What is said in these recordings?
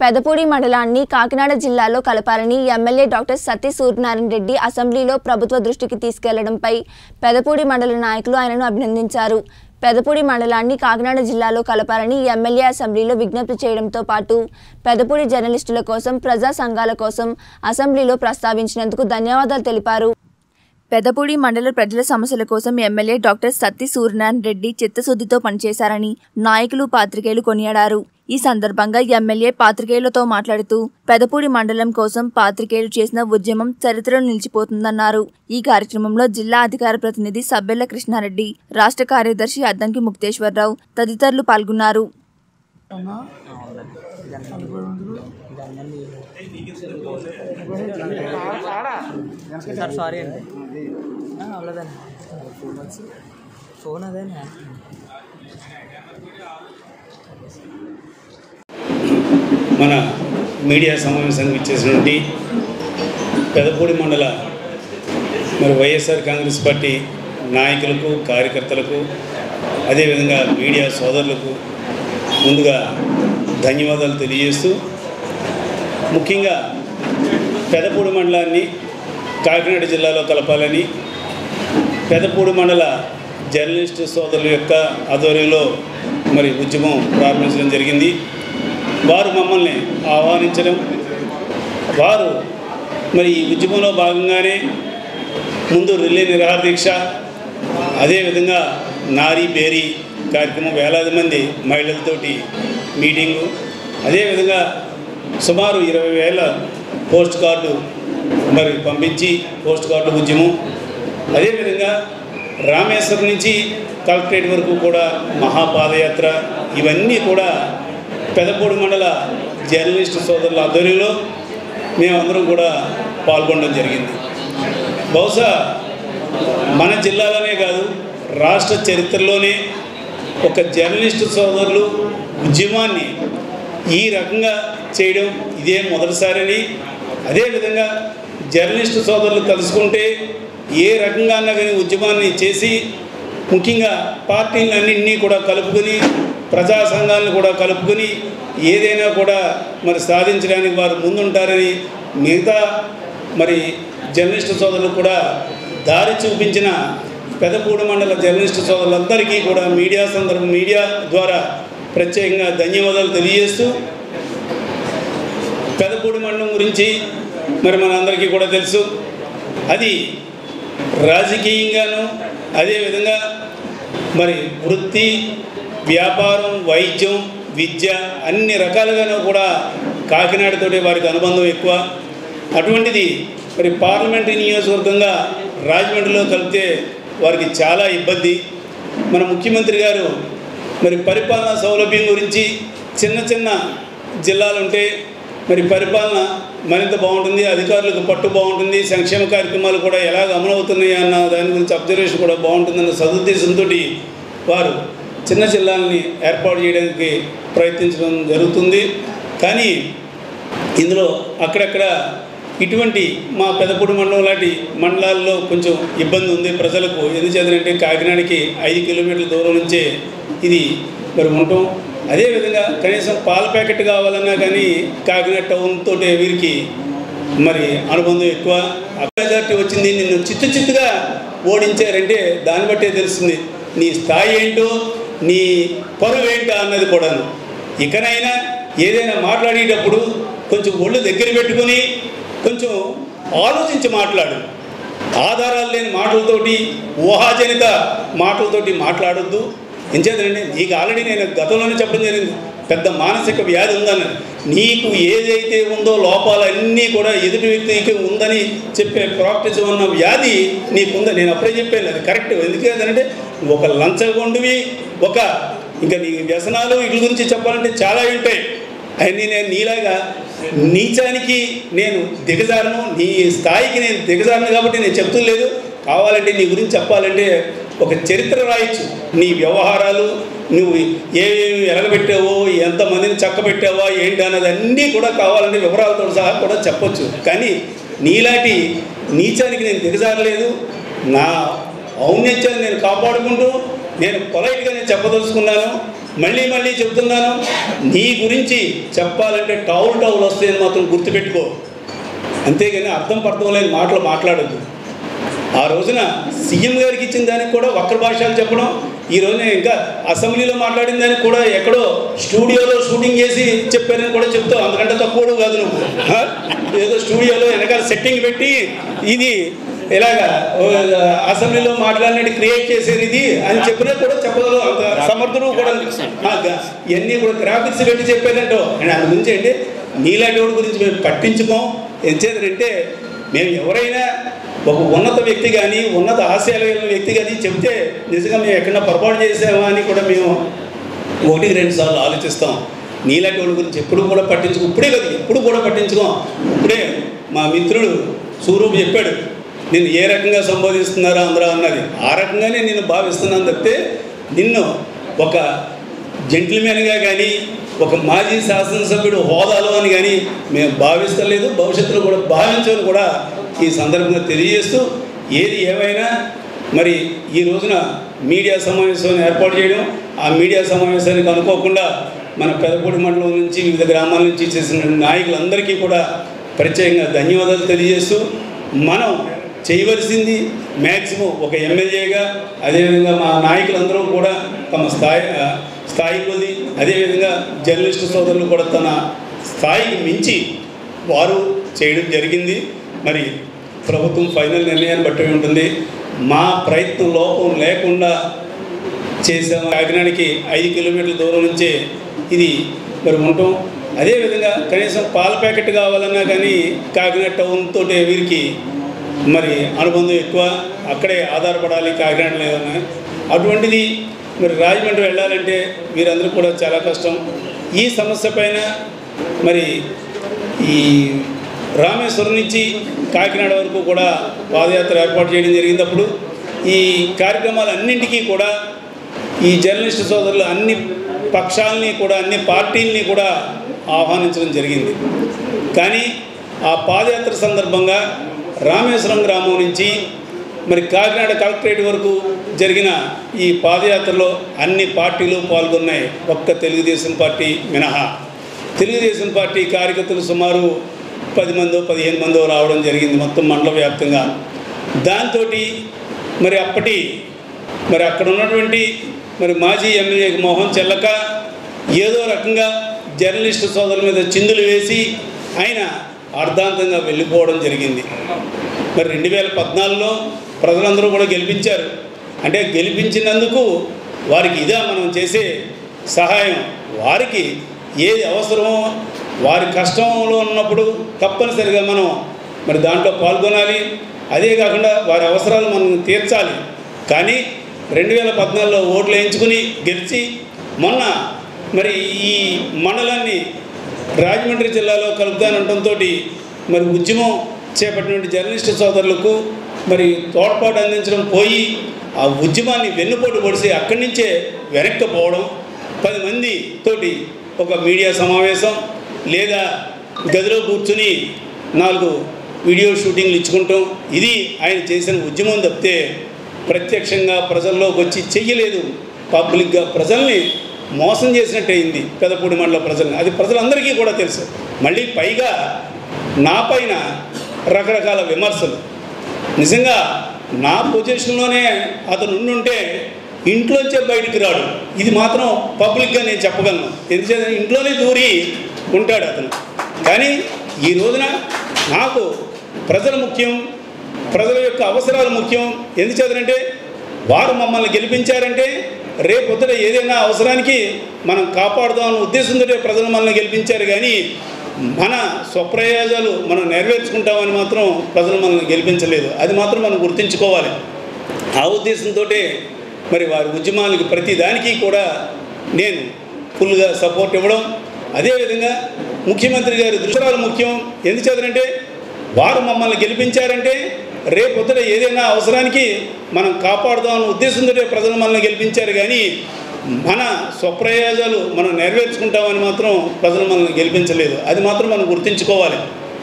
పెదపూడి మండలాన్ని కాకినాడ జిల్లాలో కలపాలని ఎమ్మెల్యే డాక్టర్ సతీ సూర్యనారాయణ రెడ్డి అసెంబ్లీలో ప్రభుత్వ దృష్టికి తీసుకెళ్లడంపై పెదపూడి మండల నాయకులు ఆయనను అభినందించారు పెదపూడి మండలాన్ని కాకినాడ జిల్లాలో కలపాలని ఎమ్మెల్యే అసెంబ్లీలో విజ్ఞప్తి చేయడంతో పాటు పెదపూడి జర్నలిస్టుల కోసం ప్రజా సంఘాల కోసం అసెంబ్లీలో ప్రస్తావించినందుకు ధన్యవాదాలు తెలిపారు పెదపూడి మండల ప్రజల సమస్యల కోసం ఎమ్మెల్యే డాక్టర్ సత్తి సూర్యనారాయణ రెడ్డి చిత్తశుద్ధితో పనిచేశారని నాయకులు పాత్రికేయులు కొనియాడారు ఈ సందర్భంగా ఎమ్మెల్యే పాత్రికేయులతో మాట్లాడుతూ పెదపూడి మండలం కోసం పాత్రికేయులు చేసిన ఉద్యమం చరిత్రలో నిలిచిపోతుందన్నారు ఈ కార్యక్రమంలో జిల్లా అధికార ప్రతినిధి సబ్బెల్ల కృష్ణారెడ్డి రాష్ట్ర కార్యదర్శి అద్దంకి ముక్తేశ్వరరావు తదితరులు పాల్గొన్నారు అన్నా సార్ సారీ అండి అవ్వలేదండి ఫోన్ అదేనా మన మీడియా సమావేశానికి ఇచ్చేసినటువంటి పెదపూడి మండల మరి వైఎస్ఆర్ కాంగ్రెస్ పార్టీ నాయకులకు కార్యకర్తలకు అదేవిధంగా మీడియా సోదరులకు ముందుగా ధన్యవాదాలు తెలియజేస్తూ ముఖ్యంగా పెదపూడి మండలాన్ని కాకినాడ జిల్లాలో కలపాలని పెదపూడి మండల జర్నలిస్ట్ సోదరుల యొక్క ఆధ్వర్యంలో మరి ఉద్యమం ప్రారంభించడం జరిగింది వారు మమ్మల్ని ఆహ్వానించడం వారు మరి ఈ ఉద్యమంలో భాగంగానే ముందు రిలే నిరాహార దీక్ష అదేవిధంగా నారీ బేరీ కార్యక్రమం వేలాది మంది మహిళలతోటి మీటింగు అదేవిధంగా సుమారు ఇరవై వేల పోస్ట్ కార్డు మరి పంపించి పోస్ట్ కార్డు ఉద్యమం అదేవిధంగా రామేశ్వరం నుంచి కలెక్టరేట్ వరకు కూడా మహాపాదయాత్ర ఇవన్నీ కూడా పెదపూడి మండల జర్నలిస్ట్ సోదరుల ఆధ్వర్యంలో మేమందరం కూడా పాల్గొనడం జరిగింది బహుశా మన జిల్లాలోనే కాదు రాష్ట్ర చరిత్రలోనే ఒక జర్నలిస్ట్ సోదరులు ఉద్యమాన్ని ఈ రకంగా చేయడం ఇదే మొదటిసారని అదేవిధంగా జర్నలిస్ట్ సోదరులు కలుసుకుంటే ఏ రకంగా అన్నా కానీ ఉద్యమాన్ని చేసి ముఖ్యంగా పార్టీలన్నింటినీ కూడా కలుపుకొని ప్రజా సంఘాలను కూడా కలుపుకొని ఏదైనా కూడా మరి సాధించడానికి వారు ముందుంటారని మిగతా మరి జర్నలిస్ట్ సోదరులు కూడా దారి చూపించిన పెదపూడి మండల జర్నలిస్ట్ సోదరులందరికీ కూడా మీడియా సందర్భం మీడియా ద్వారా ప్రత్యేకంగా ధన్యవాదాలు తెలియజేస్తూ పెదపూడి మండలం గురించి మరి మనందరికీ కూడా తెలుసు అది రాజకీయంగాను అదేవిధంగా మరి వృత్తి వ్యాపారం వైద్యం విద్య అన్ని రకాలుగాను కూడా కాకినాడతోటి వారికి అనుబంధం ఎక్కువ అటువంటిది మరి పార్లమెంటరీ నియోజకవర్గంగా రాజమండ్రిలో కలిపితే వారికి చాలా ఇబ్బంది మన ముఖ్యమంత్రి గారు మరి పరిపాలనా సౌలభ్యం గురించి చిన్న చిన్న జిల్లాలు ఉంటే మరి పరిపాలన మరింత బాగుంటుంది అధికారులకు పట్టు బాగుంటుంది సంక్షేమ కార్యక్రమాలు కూడా ఎలాగ అమలవుతున్నాయి అన్న దాని గురించి అబ్జర్వేషన్ కూడా బాగుంటుందన్న సదుద్దేశంతో వారు చిన్న జిల్లాలని ఏర్పాటు చేయడానికి ప్రయత్నించడం జరుగుతుంది కానీ ఇందులో అక్కడక్కడ ఇటువంటి మా పెదపూడి మండలం లాంటి మండలాల్లో కొంచెం ఇబ్బంది ఉంది ప్రజలకు ఎందుచేతంటే కాకినాడకి ఐదు కిలోమీటర్ల దూరం నుంచే ఇది మరి ఉండటం అదేవిధంగా కనీసం పాల ప్యాకెట్ కావాలన్నా కానీ కాకినాడ టౌన్ తోటే వీరికి మరి అనుబంధం ఎక్కువ మెజార్టీ వచ్చింది నిన్ను చిత్తు చిత్తుగా ఓడించారంటే దాన్ని బట్టే తెలుస్తుంది నీ స్థాయి ఏంటో నీ పరువు ఏంటో అన్నది కూడాను ఇకనైనా ఏదైనా మాట్లాడేటప్పుడు కొంచెం ఒళ్ళు దగ్గర పెట్టుకొని కొంచెం ఆలోచించి మాట్లాడు ఆధారాలు లేని మాటలతోటి ఊహాజనిత మాటలతోటి మాట్లాడొద్దు ఎంచేతండి నీకు ఆల్రెడీ నేను గతంలోనే చెప్పడం జరిగింది పెద్ద మానసిక వ్యాధి ఉందని నీకు ఏదైతే ఉందో లోపాలన్నీ కూడా ఎదుటి వ్యక్తికి ఉందని చెప్పే ప్రాక్టీస్ ఉన్న వ్యాధి నీకుందని నేను అప్పుడే చెప్పాను అది కరెక్ట్ ఎందుకంటే ఒక లంచగొండువి ఒక ఇంకా నీ వ్యసనాలు వీటి గురించి చెప్పాలంటే చాలా ఉంటాయి అవన్నీ నేను నీలాగా నీచానికి నేను దిగజారను నీ స్థాయికి నేను దిగజారను కాబట్టి నేను చెప్తూ లేదు కావాలంటే నీ గురించి చెప్పాలంటే ఒక చరిత్ర రాయొచ్చు నీ వ్యవహారాలు నువ్వు ఏమేమి ఎలగబెట్టావో ఎంతమందిని చక్కబెట్టావో ఏంటి అన్నది అన్నీ కూడా కావాలంటే వివరాలతో సహా కూడా చెప్పొచ్చు కానీ నీలాంటి నీచానికి నేను దిగజారలేదు నా ఔన్నత్యాన్ని నేను కాపాడుకుంటూ నేను పొలైట్గా నేను చెప్పదలుచుకున్నాను మళ్ళీ మళ్ళీ చెప్తున్నాను నీ గురించి చెప్పాలంటే టౌల్ టౌల్ వస్తాయని మాత్రం గుర్తుపెట్టుకో అంతేగాని అర్థం పర్థం లేని మాటలు మాట్లాడద్దు ఆ రోజున సీఎం గారికి ఇచ్చిన దానికి కూడా వక్ర భాషలు చెప్పడం ఈ రోజున ఇంకా అసెంబ్లీలో మాట్లాడిన దానికి కూడా ఎక్కడో స్టూడియోలో షూటింగ్ చేసి చెప్పారని కూడా చెప్తావు అంతకంటే తక్కువ కాదు నువ్వు ఆ? ఏదో స్టూడియోలో వెనకాల సెట్టింగ్ పెట్టి ఇది ఇలాగా ఓ, అసెంబ్లీలో మాట్లాడినట్టు క్రియేట్ చేసేది ఇది అని చెప్పినా కూడా చెప్పగలవు అంత సమర్థుడు కూడా ఆ, గ- ఇవన్నీ కూడా గ్రాఫిక్స్ పెట్టి చెప్పారంటో అండ్ అందు గురించి అంటే నీలాంటి వాడి గురించి మేము పట్టించుకోం ఏం చేద్దంటే మేము ఎవరైనా ఒక ఉన్నత వ్యక్తి కానీ ఉన్నత ఆశయాలు కలిగిన వ్యక్తి కానీ చెప్తే నిజంగా మేము ఎక్కడన్నా పొరపాటు చేసామా అని కూడా మేము ఒకటికి రెండు సార్లు ఆలోచిస్తాం నీలాంటి వాళ్ళ గురించి ఎప్పుడు కూడా పట్టించుకో ఇప్పుడే కదా ఎప్పుడు కూడా పట్టించుకోం ఇప్పుడే మా మిత్రుడు సూరూపు చెప్పాడు నిన్ను ఏ రకంగా సంబోధిస్తున్నారో అందరూ అన్నది ఆ రకంగానే నేను భావిస్తున్నాను తప్పితే నిన్ను ఒక జెంటిల్మెన్గా కానీ ఒక మాజీ శాసనసభ్యుడు హోదాలో అని కానీ మేము భావిస్తలేదు భవిష్యత్తులో కూడా భావించమని కూడా ఈ సందర్భంగా తెలియజేస్తూ ఏది ఏమైనా మరి ఈ రోజున మీడియా సమావేశాన్ని ఏర్పాటు చేయడం ఆ మీడియా సమావేశానికి అనుకోకుండా మన పెదపూడి మండలం నుంచి వివిధ గ్రామాల నుంచి చేసిన నాయకులందరికీ కూడా ప్రత్యేకంగా ధన్యవాదాలు తెలియజేస్తూ మనం చేయవలసింది మ్యాక్సిమం ఒక ఎమ్మెల్యేగా అదేవిధంగా మా నాయకులందరూ కూడా తమ స్థాయి ఆ, స్థాయి కొద్ది అదేవిధంగా జర్నలిస్టు సోదరులు కూడా తన స్థాయికి మించి వారు చేయడం జరిగింది మరి ప్రభుత్వం ఫైనల్ నిర్ణయాన్ని బట్టి ఉంటుంది మా ప్రయత్నం లోపం లేకుండా చేసాము కాకినాడకి ఐదు కిలోమీటర్ల దూరం నుంచే ఇది మరి ఉంటాం అదేవిధంగా కనీసం పాల ప్యాకెట్ కావాలన్నా కానీ కాకినాడ టౌన్ తోటి వీరికి మరి అనుబంధం ఎక్కువ అక్కడే ఆధారపడాలి కాకినాడలో ఏమన్నా అటువంటిది మరి రాజమండ్రి వెళ్ళాలంటే వీరందరూ కూడా చాలా కష్టం ఈ సమస్య పైన మరి ఈ రామేశ్వరం నుంచి కాకినాడ వరకు కూడా పాదయాత్ర ఏర్పాటు చేయడం జరిగింది అప్పుడు ఈ కార్యక్రమాలన్నింటికీ కూడా ఈ జర్నలిస్ట్ సోదరులు అన్ని పక్షాలని కూడా అన్ని పార్టీలని కూడా ఆహ్వానించడం జరిగింది కానీ ఆ పాదయాత్ర సందర్భంగా రామేశ్వరం గ్రామం నుంచి మరి కాకినాడ కలెక్టరేట్ వరకు జరిగిన ఈ పాదయాత్రలో అన్ని పార్టీలు పాల్గొన్నాయి ఒక్క తెలుగుదేశం పార్టీ మినహా తెలుగుదేశం పార్టీ కార్యకర్తలు సుమారు పది మందో పదిహేను మందో రావడం జరిగింది మొత్తం మండల వ్యాప్తంగా దాంతో మరి అప్పటి మరి అక్కడ ఉన్నటువంటి మరి మాజీ ఎమ్మెల్యే మోహన్ చెల్లక ఏదో రకంగా జర్నలిస్టు సోదరుల మీద చిందులు వేసి ఆయన అర్ధాంతంగా వెళ్ళిపోవడం జరిగింది మరి రెండు వేల పద్నాలుగులో ప్రజలందరూ కూడా గెలిపించారు అంటే గెలిపించినందుకు వారికి ఇదా మనం చేసే సహాయం వారికి ఏది అవసరమో వారి కష్టంలో ఉన్నప్పుడు తప్పనిసరిగా మనం మరి దాంట్లో పాల్గొనాలి అదే కాకుండా వారి అవసరాలు మనం తీర్చాలి కానీ రెండు వేల పద్నాలుగులో ఓట్లు వేయించుకుని గెలిచి మొన్న మరి ఈ మండలాన్ని రాజమండ్రి జిల్లాలో కలుపుతానంటంతో మరి ఉద్యమం చేపట్టినటువంటి జర్నలిస్టు సోదరులకు మరి తోడ్పాటు అందించడం పోయి ఆ ఉద్యమాన్ని వెన్నుపోటు పొడిసి అక్కడి నుంచే వెనక్కి పోవడం పది మంది తోటి ఒక మీడియా సమావేశం లేదా గదిలో కూర్చుని నాలుగు వీడియో షూటింగ్లు ఇచ్చుకుంటాం ఇది ఆయన చేసిన ఉద్యమం తప్పితే ప్రత్యక్షంగా ప్రజల్లోకి వచ్చి చెయ్యలేదు పబ్లిక్గా ప్రజల్ని మోసం చేసినట్టు అయింది పెదపూడి మండల ప్రజల్ని అది ప్రజలందరికీ కూడా తెలుసు మళ్ళీ పైగా నా పైన రకరకాల విమర్శలు నిజంగా నా పొజిషన్లోనే అతను ఉండుంటే ఇంట్లోంచే బయటికి రాడు ఇది మాత్రం పబ్లిక్గా నేను చెప్పగలను ఎందుకంటే ఇంట్లోనే దూరి ఉంటాడు అతను కానీ ఈ రోజున నాకు ప్రజలు ముఖ్యం ప్రజల యొక్క అవసరాలు ముఖ్యం ఎందుచేతనంటే వారు మమ్మల్ని గెలిపించారంటే రేపొద్దున ఏదైనా అవసరానికి మనం కాపాడుదామన్న ఉద్దేశంతో ప్రజలు మనల్ని గెలిపించారు కానీ మన స్వప్రయోజాలు మనం నెరవేర్చుకుంటామని మాత్రం ప్రజలు మనల్ని గెలిపించలేదు అది మాత్రం మనం గుర్తుంచుకోవాలి ఆ ఉద్దేశంతో మరి వారి ఉద్యమాలకు ప్రతి దానికి కూడా నేను ఫుల్గా సపోర్ట్ ఇవ్వడం అదేవిధంగా ముఖ్యమంత్రి గారి దృశ్యాలు ముఖ్యం ఎందుచేతనంటే వారు మమ్మల్ని గెలిపించారంటే రేపొద్దున ఏదైనా అవసరానికి మనం కాపాడుదామన్న ఉద్దేశంతో ప్రజలు మనల్ని గెలిపించారు కానీ మన స్వప్రయోజాలు మనం నెరవేర్చుకుంటామని మాత్రం ప్రజలు మనల్ని గెలిపించలేదు అది మాత్రం మనం గుర్తుంచుకోవాలి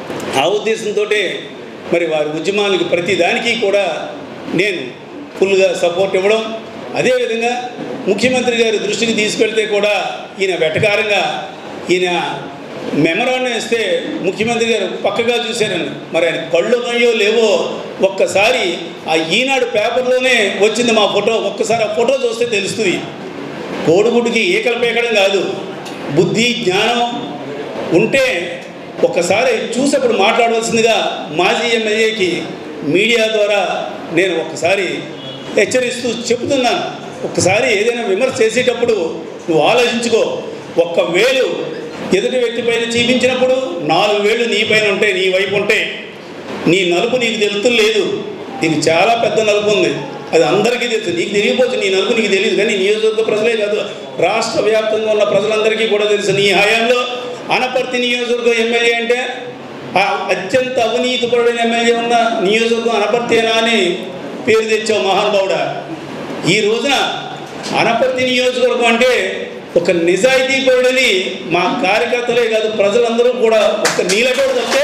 ఆ ఉద్దేశంతో మరి వారి ఉద్యమాలకు ప్రతి దానికి కూడా నేను ఫుల్గా సపోర్ట్ ఇవ్వడం అదేవిధంగా ముఖ్యమంత్రి గారి దృష్టికి తీసుకెళ్తే కూడా ఈయన వెటకారంగా ఈయన మెమరాండం ఇస్తే ముఖ్యమంత్రి గారు పక్కగా చూశారని మరి ఆయన కళ్ళు ఉన్నాయో లేవో ఒక్కసారి ఆ ఈనాడు పేపర్లోనే వచ్చింది మా ఫోటో ఒక్కసారి ఆ ఫోటో చూస్తే తెలుస్తుంది కోడిగుడ్డుకి ఈకలు పేకడం కాదు బుద్ధి జ్ఞానం ఉంటే ఒక్కసారి చూసేప్పుడు మాట్లాడవలసిందిగా మాజీ ఎమ్మెల్యేకి మీడియా ద్వారా నేను ఒక్కసారి హెచ్చరిస్తూ చెబుతున్నాను ఒక్కసారి ఏదైనా విమర్శ చేసేటప్పుడు నువ్వు ఆలోచించుకో ఒక్క వేలు ఎదుటి వ్యక్తి పైన చూపించినప్పుడు నాలుగు వేలు నీ పైన ఉంటాయి నీ వైపు ఉంటాయి నీ నలుపు నీకు తెలుతులేదు నీకు చాలా పెద్ద నలుపు ఉంది అది అందరికీ తెలుసు నీకు తెలియకపోవచ్చు నీ నలుపు నీకు తెలియదు కానీ నియోజకవర్గ ప్రజలే కాదు రాష్ట్ర వ్యాప్తంగా ఉన్న ప్రజలందరికీ కూడా తెలుసు నీ హయాంలో అనపర్తి నియోజకవర్గం ఎమ్మెల్యే అంటే ఆ అత్యంత అవినీతిపరుడైన ఎమ్మెల్యే ఉన్న నియోజకవర్గం అనపర్తేనా అని పేరు తెచ్చావు మహానుభావుడా ఈ రోజున అనపర్తి నియోజకవర్గం అంటే ఒక నిజాయితీపరుడని మా కార్యకర్తలే కాదు ప్రజలందరూ కూడా ఒక నీలటోడు తప్పితే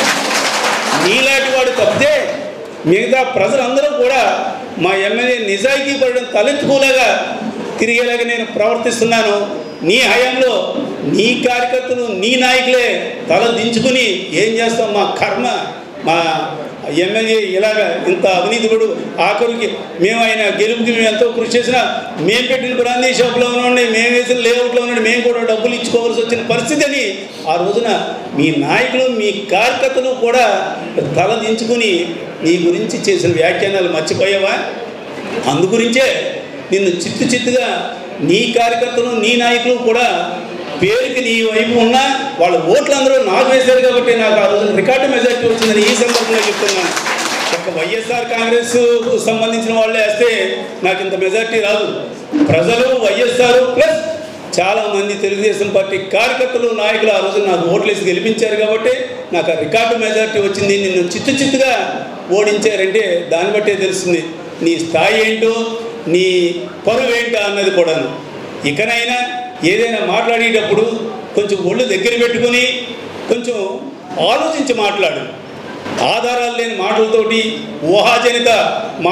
నీలాంటి వాడు తప్పితే మిగతా ప్రజలందరూ కూడా మా ఎమ్మెల్యే నిజాయితీ పడడం తలెత్తుకోలేగా తిరిగేలాగా నేను ప్రవర్తిస్తున్నాను నీ హయాంలో నీ కార్యకర్తలు నీ నాయకులే తల దించుకుని ఏం చేస్తాం మా కర్మ మా ఎమ్మెల్యే ఇలాగ ఇంత అవినీతిపడు ఆఖరికి మేము ఆయన గెలుపుకి మేము ఎంతో కృషి చేసినా మేము పెట్టిన బ్రాందీ షాప్లో ఉండండి మేము వేసిన లేఅవుట్లో ఉండండి మేము కూడా డబ్బులు ఇచ్చుకోవాల్సి వచ్చిన పరిస్థితి అని ఆ రోజున మీ నాయకులు మీ కార్యకర్తలు కూడా తల దించుకుని నీ గురించి చేసిన వ్యాఖ్యానాలు మర్చిపోయావా అందు గురించే నిన్ను చిత్తు చిత్తుగా నీ కార్యకర్తలు నీ నాయకులు కూడా పేరుకి నీ వైపు ఉన్నా వాళ్ళ ఓట్లు అందరూ నాకు వేశారు కాబట్టి నాకు ఆ రోజున రికార్డు మెజార్టీ వచ్చిందని ఈ సందర్భంగా చెప్తున్నాను ఒక వైఎస్ఆర్ కాంగ్రెస్ సంబంధించిన వాళ్ళే వేస్తే నాకు ఇంత మెజార్టీ రాదు ప్రజలు వైఎస్ఆర్ ప్లస్ చాలా మంది తెలుగుదేశం పార్టీ కార్యకర్తలు నాయకులు ఆ రోజు నాకు ఓట్లేసి గెలిపించారు కాబట్టి నాకు ఆ రికార్డు మెజార్టీ వచ్చింది నిన్ను చిత్తు చిత్తుగా ఓడించారంటే దాన్ని బట్టే తెలుస్తుంది నీ స్థాయి ఏంటో నీ పరువు ఏంటో అన్నది కూడాను ఇకనైనా ఏదైనా మాట్లాడేటప్పుడు కొంచెం ఒళ్ళు దగ్గర పెట్టుకొని కొంచెం ఆలోచించి మాట్లాడు ఆధారాలు లేని మాటలతోటి ఊహాజనిత